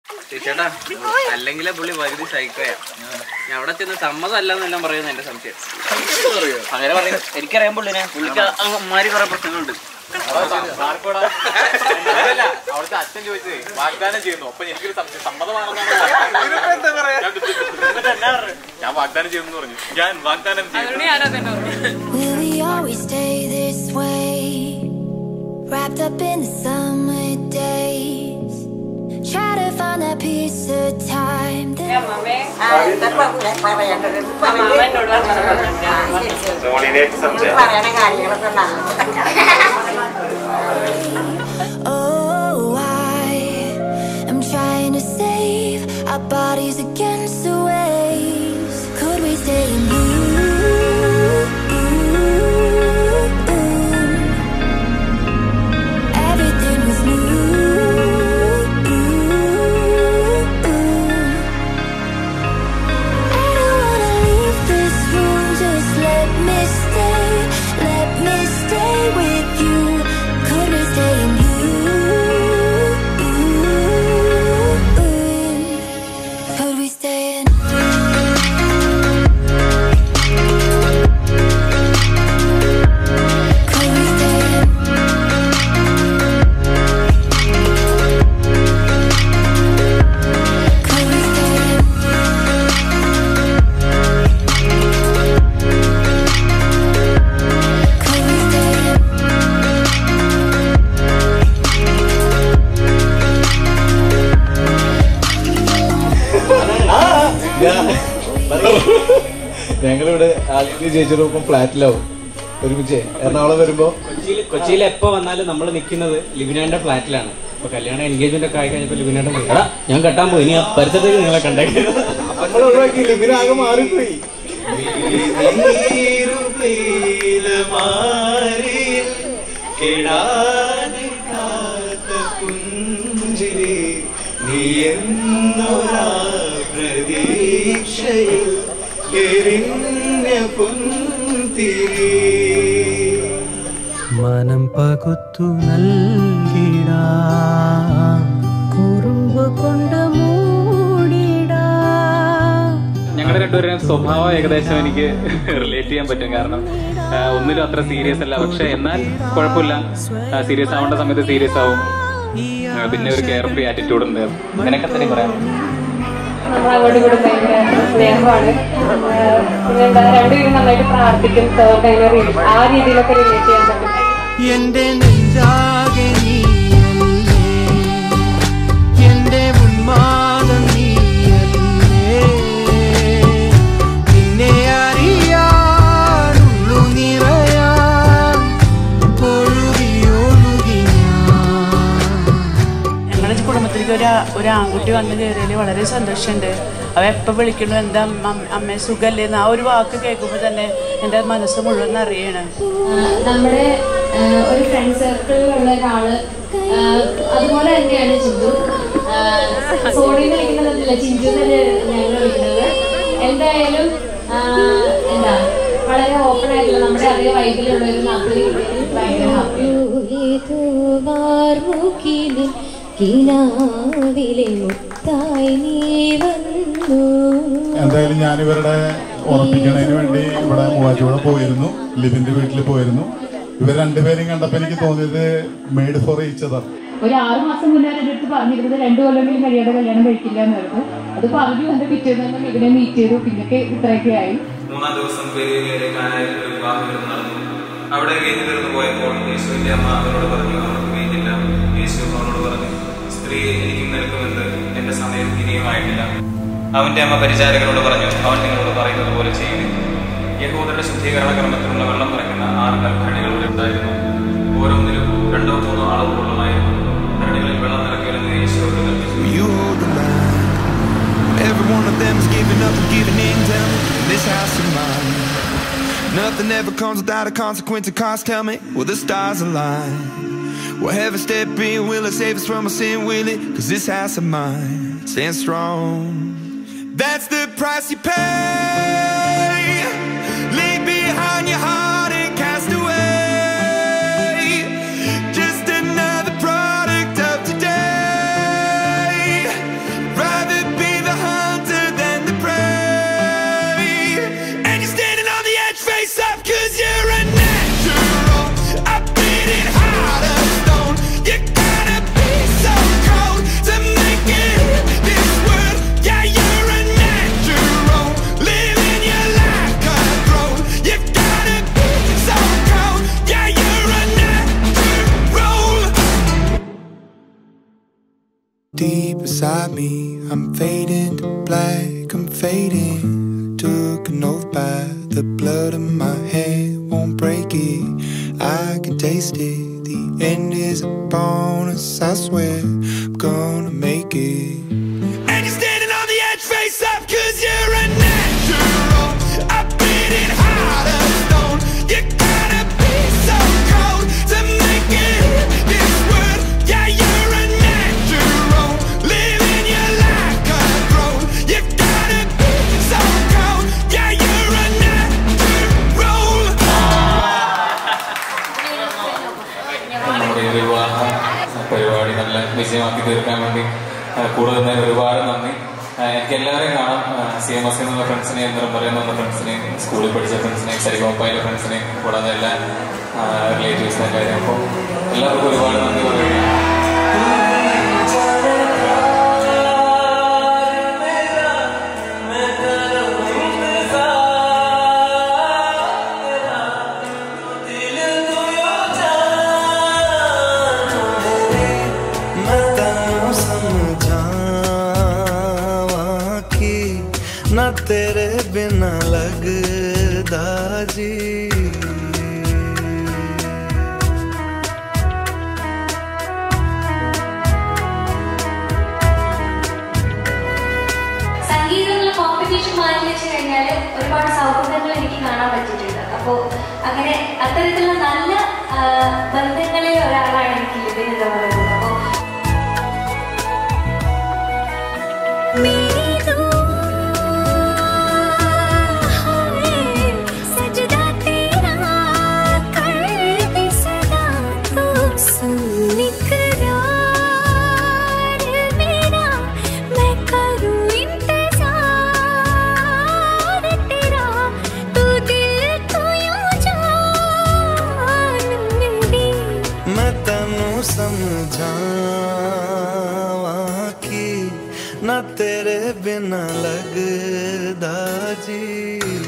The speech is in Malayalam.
ചേട്ടാ അല്ലെങ്കിലേ പുള്ളി പകുതി സൈക്കോയാ ഞാൻ അവിടെ ചെന്ന് സമ്മതം അല്ലെന്നെല്ലാം പറയുന്നു എന്റെ സംശയം അങ്ങനെ പറയും എനിക്കറിയാൻ പുള്ളിനെ പുള്ളിക്ക് അമ്മമാര് കുറെ പ്രശ്നങ്ങളുണ്ട് അതല്ല, അവിടുത്തെ അച്ഛൻ ചോദിച്ചത് വാഗ്ദാനം ചെയ്യുന്നു അപ്പൊ എനിക്കൊരു സംശയം സമ്മതമാണെന്നാണ് ഞാൻ വാഗ്ദാനം ചെയ്യുന്നു പറഞ്ഞു ഞാൻ വാഗ്ദാനം ചെയ്യുന്നു Will we always stay this way? Wrapped up in the summer days. Try to find that piece of time that Oh, I am trying to save our bodies against the waves. Could we stay in you? Everything was new. I don't wanna leave this room. Just let me stay. Let me stay with you. Could we stay in you? Could we stay in? Could we stay in? Could we stay in? Could we stay in? ഞങ്ങളിവിടെ ആദ്യത്തെ ചേച്ചിയോടൊപ്പം ഫ്ലാറ്റിലാവും ഒരുമിച്ച് എറണാകുളം വരുമ്പോ കൊച്ചിയിൽ കൊച്ചിയിൽ എപ്പോ വന്നാലും നമ്മൾ നിൽക്കുന്നത് ലിബിനാന്റെ ഫ്ലാറ്റിലാണ് ഇപ്പൊ കല്യാണം എൻഗേജ്മെന്റ് ഒക്കെ ആയി കഴിഞ്ഞപ്പോ ലിബിനാന്റെ എടാ ഞാൻ കെട്ടാൻ പോയി ഇനി ആ പരിസരത്തേക്ക് നിങ്ങളെ കണ്ടേക്കുന്നത് നമ്മൾ ഒഴിവാക്കി ലിബിനാകെ മാറിപ്പോയി മനം പകുത്തു നൽകിട കുറുമ്പ് കൊണ്ട് മൂടിട ഞങ്ങളുടെ രണ്ടുപേരും സ്വഭാവം ഏകദേശം എനിക്ക് റിലേറ്റ് ചെയ്യാൻ പറ്റും കാരണം ആ, ഒന്നിലും അത്ര സീരിയസ് അല്ല പക്ഷെ എന്നാൽ കുഴപ്പമില്ല സീരിയസ് ആവേണ്ട സമയത്ത് സീരിയസ് ആവും ആ, പിന്നെ ഒരു കെയർ ഫ്രീ ആറ്റിറ്റ്യൂഡ് ഉണ്ട് അങ്ങനെയൊക്കെ തന്നെ പറയാം നമ്മൾ അങ്ങോട്ടും ഇങ്ങോട്ടും ഭയങ്കര സ്നേഹമാണ് ആഹ് പിന്നെന്താ രണ്ടുപേരും നന്നായിട്ട് പ്രാർത്ഥിക്കും സേർട്ട് അങ്ങനെ re- ആ രീതിയിലൊക്കെ റിലേറ്റ് ചെയ്യാൻ പറ്റും എന്റെ നെഞ്ചാകെ നീയല്ലേ എന്റെ ഉന്മാദം നീയല്ലേ നിന്നെ അറിയാനുള്ളു നിറയാൻ ഒഴുകി ഒഴുകി ഞാൻ ഞങ്ങളുടെ കുടുംബത്തിലേക്ക് ഒരു ഒരു ആൺകുട്ടി വന്നു കയറിയതിൽ വളരെ സന്തോഷമുണ്ട് അവ എപ്പോൾ വിളിക്കണു എന്താ അമ്മ- അമ്മേ സുഖല്ലേ എന്ന് ആ ഒരു വാക്ക് കേൾക്കുമ്പോൾ തന്നെ എൻ്റെ മനസ്സ് മുഴുവൻ അറിയണം നമ്മുടെ ആഹ് ഒരു ഫ്രണ്ട് സർക്കിളിലുള്ള ഒരാള് ആഹ് അതുപോലെ തന്നെയാണ് ചിന്തു സോണിന്ന് വിളിക്കുന്നതല്ല ചിഞ്ചു തന്നെ ഞങ്ങൾ വിളിക്കുന്നത് എന്തായാലും ആഹ് എന്താ വളരെ ഓപ്പൺ ആയിട്ടുള്ള നമ്മുടെ അതേ വൈബിലുള്ള ഒരു നാട്ടിൽ ഭയങ്കര ഹാപ്പി കിനാവിലെ മുത്തായി നീ വന്നു എന്തായാലും ഞാൻ ഇവരുടെ ഉറപ്പിക്കണതിന് വേണ്ടി ഇവിടെ മൂവാറ്റുപുഴ പോയിരുന്നു ലിബിന്റെ വീട്ടിൽ പോയിരുന്നു ഇവർ രണ്ടുപേരും കണ്ടപ്പോൾ എനിക്ക് തോന്നിയത് മെയ്ഡ് ഫോർ ഈച്ച് അതർ ഒരു ആറ് മാസം മുന്നേ എൻ്റെ അടുത്ത് പറഞ്ഞിരുന്നത് രണ്ടു കൊല്ലെങ്കിലും കഴിയാതെ കല്യാണം കഴിക്കില്ല എന്നായിരുന്നു അത് പറഞ്ഞു എന്റെ പിറ്റേന്ന് തന്നെ ഇവിടെ മീറ്റ് ചെയ്തു പിന്നൊക്കെ ഇത്രയൊക്കെ ആയി മൂന്നാം ദിവസം പെരിയയിലെ കാനായിൽ ഒരു വിവാഹം നടന്നു അവിടെ വീഞ്ഞു തീർന്നു പോയപ്പോൾ യേശുവിന്റെ അമ്മ അവനോട് പറഞ്ഞു അവർക്ക് വീഞ്ഞില്ല യേശു അവനോട് പറഞ്ഞു സ്ത്രീ എനിക്കും നിൽക്കുമെന്ന് എന്റെ സമയം ഇനിയുമായിട്ടില്ല അവന്റെ അമ്മ പരിചാരകരോട് പറഞ്ഞു അവൻ നിങ്ങളോട് പറയുന്നത് പോലെ ചെയ്യുന്നു യഹൂദരുടെ ശുദ്ധീകരണ ക്രമത്തിലുള്ള വെള്ളം നിറയ്ക്കുന്ന ആറ് കൽഭരണികൾ ഇവിടെ ഉണ്ടായിരുന്നു ഓരോന്നിലും രണ്ടോ മൂന്നോ അളവുകളുമായിരുന്നു ഭരണികളിൽ വെള്ളം നിറയ്ക്കലെന്ന് യേശുവോട് കൽപ്പിച്ചു You hold the line. Every one of them is giving up and giving in. Tell me, in this house of mine, nothing ever comes without a consequence. And cost, tell me, will the stars align? Will heaven step in? Will it save us from our sin? Will it? Cause this house of mine stands strong. That's the price you pay. Leave behind your heart and cast away. Just another product of today. deep inside me. I'm fading to black, I'm fading. Took an oath by the blood in my hand, won't break it. I can taste it. The end is upon us, I swear. I'm gonna make it. And you're standing on the edge, face up, cause you're a natural. I beat it hard as stone. You gotta be so cold to make it in this world. Yeah, you're a natural. Living your life control. You gotta be so cold. Yeah, you're a natural. നമ്മുടെ ഈ വിവാഹ പരിപാടി നല്ല വിജയമാക്കി തീർക്കാൻ വേണ്ടി ആ, കൂടെ നിന്നതിന് ഒരുപാട് നന്ദി ആ, എനിക്ക് എല്ലാവരെയും കാണാം സി എം എസ് എന്നുള്ള ഫ്രണ്ട്സിനെയും നിർമ്മല എന്നുള്ള ഫ്രണ്ട്സിനെയും സ്കൂളിൽ പഠിച്ച ഫ്രണ്ട്സിനെയും സരിഗോപ്പായിലെ ഫ്രണ്ട്സിനെയും കൂടാതെ എല്ലാ റിലേറ്റീവ്സ് എല്ലാവരെയും അപ്പോൾ എല്ലാവർക്കും ഒരുപാട് നന്ദി പറയുന്നു मैं तैਨੂੰ समझावां कि ना तेरे बिना लगदा जी സംഗീതമുള്ള കോമ്പറ്റീഷൻ മാറ്റി വെച്ച് കഴിഞ്ഞാൽ ഒരുപാട് സൗഹൃദങ്ങൾ എനിക്ക് കാണാൻ പറ്റിയിട്ടുണ്ട് അപ്പോൾ അങ്ങനെ അത്തരത്തിലുള്ള നല്ല ആ, ബന്ധങ്ങളിൽ ഒരാളാണ് എനിക്ക് ലിബിൻ എന്ന് പറയുന്നത് അപ്പോൾ मेरी सजदा तेरा कर दे सदा तो सुन इकरार मेरा मैं करूँ इंतजार तेरा तू दिल तो यूं जान मेरी मैं तैਨੂੰ समझावां कि ना तेरे बिना लगदा जी